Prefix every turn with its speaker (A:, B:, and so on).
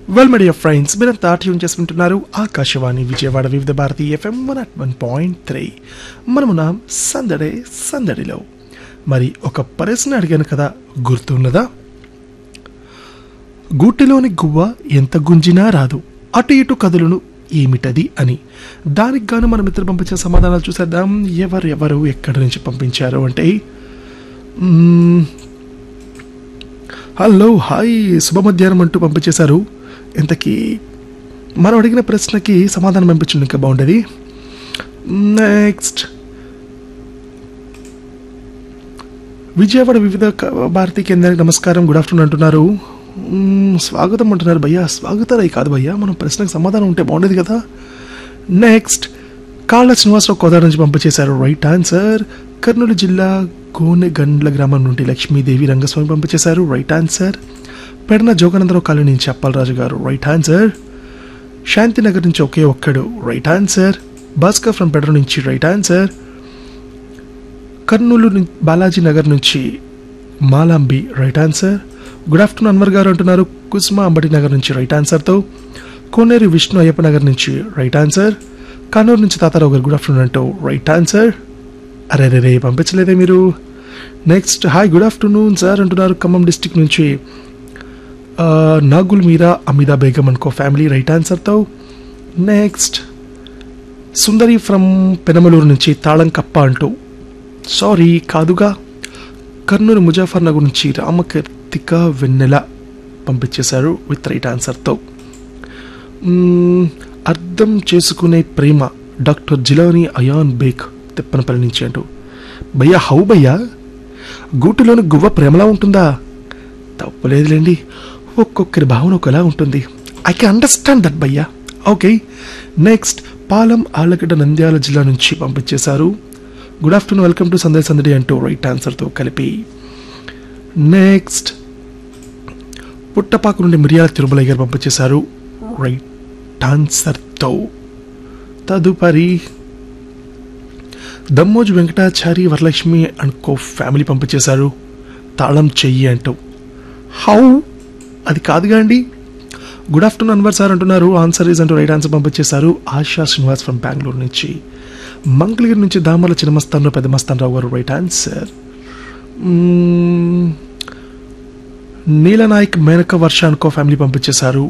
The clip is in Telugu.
A: వెల్ మీడియా ఫ్రెండ్స్ మీరంతా ట్యూన్ చేసుకుంటున్నారు Akashvani Vijayawada Vividh Bharati FM one at one point three మనమున సందడే సందడిలో మరి ఒక ప్రశ్న అడిగాను కదా గుర్తున్నదా గూటిలోని గువ్వ ఎంత గుంజినా రాదు అటు ఇటు కదులును ఏమిటది అని దానికి గాను మనం ఇద్దరు పంపించిన సమాధానాలు చూసేద్దాం ఎవరు ఎవరు ఎక్కడి నుంచి పంపించారు అంటే మ్మ్, హలో హాయ్ శుభ మధ్యాహ్నం అంటూ పంపించేశారు ఇంతకీ మనం అడిగిన ప్రశ్నకి సమాధానం పంపించండి ఇంకా బాగుండేది నెక్స్ట్ విజయవాడ వివిధ క- భారతీ కేంద్రానికి నమస్కారం గుడ్ ఆఫ్టర్నూన్ అంటున్నారు మ్మ్, స్వాగతం అంటున్నారు భయ్యా స్వాగతాలే కాదు భయ్యా మనం ప్రశ్నకు సమాధానం ఉంటే బాగుండేది కదా నెక్స్ట్ కాళ్ళ శ్రీనివాసరావు కోదాడ నుంచి పంపించేశారు రైట్ ఆన్సర్ కర్నూలు జిల్లా కోనెగండ్ల గ్రామం నుండి లక్ష్మీదేవి రంగస్వామి పంపించేశారు right answer Pedana Joganandarao colony నుంచి అప్పలరాజు గారు రైట్ ఆన్సర్ శాంతినగర్ నుంచి ఒకే ఒక్కడు right answer Bhaskar from Pedara నుంచి రైట్ ఆన్సర్ కర్నూలు నుం- బాలాజీ నగర్ నుంచి Malambi right answer good afternoon Anwar garu అంటున్నారు కుస్మా అంబటి నగర్ నుంచి రైట్ ఆన్సర్తో కోనేరు విష్ణు అయ్యప్ప నగర్ నుంచి రైట్ ఆన్సర్ కానూరు నుంచి తాతారావు గారు గుడ్ ఆఫ్టర్నూన్ అంటూ రైట్ ఆన్సర్ అరే రే రే పంపించలేదే మీరు next hi good afternoon sir అంటున్నారు ఖమ్మం డిస్టిక్ నుంచి ఆ, నాగుల్ మీరా అమిదా బేగం అనుకో ఫ్యామిలీ రైట్ ఆన్సర్తో నెక్స్ట్ సుందరి ఫ్రమ్ పెనమలూరు నుంచి తాళం కప్ప అంటూ సారీ కాదుగా కర్నూలు ముజాఫర్ నగర్ నుంచి రామకర్తిక వెన్నెల పంపించేశారు విత్ రైట్ ఆన్సర్తో మ్మ్, అర్థం చేసుకునే ప్రేమ డాక్టర్ జిలాని అయాన్ బేక్ తిప్పనపల్లి నుంచి అంటూ భయ్యా హౌ భయ్యా గూటిలోని గువ్వ ప్రేమలా ఉంటుందా తప్పులేదులేండి ఒక్కొక్కరి భావన ఒకలా ఉంటుంది ఐ కెన్ అండర్స్టాండ్ దట్ భయ్యా ఓకే నెక్స్ట్ పాలం ఆలగడ్డ నంద్యాల జిల్లా నుంచి పంపించేశారు good afternoon welcome to Sandesh సందడి అంటూ రైట్ ఆన్సర్తో కలిపి నెక్స్ట్ పుట్టపాకు నుండి మిరియాల తిరుమలయ్య గారు పంపించేశారు రైట్ ఆన్సర్తో తదుపరి Dammoju Venkatachari Varalakshmi and co family పంపించేశారు తాళం చెయ్యి అంటూ హౌ అది కాదుగా అండి గుడ్ ఆఫ్టర్నూన్ అన్వర్ సార్ అంటున్నారు ఆన్సర్ ఈజ్ అంటూ రైట్ ఆన్సర్ పంపించేశారు ఆశా శ్రీనివాస్ ఫ్రమ్ బెంగళూరు నుంచి మంగళగిరి నుంచి దామర్ల చిన్నమస్తాన్ పెద్ద మస్తాన్ రావు గారు రైట్ ఆన్సర్ మ్మ్, నీలనాయక్ మేనక వర్ష అనుకో ఫ్యామిలీ పంపించేశారు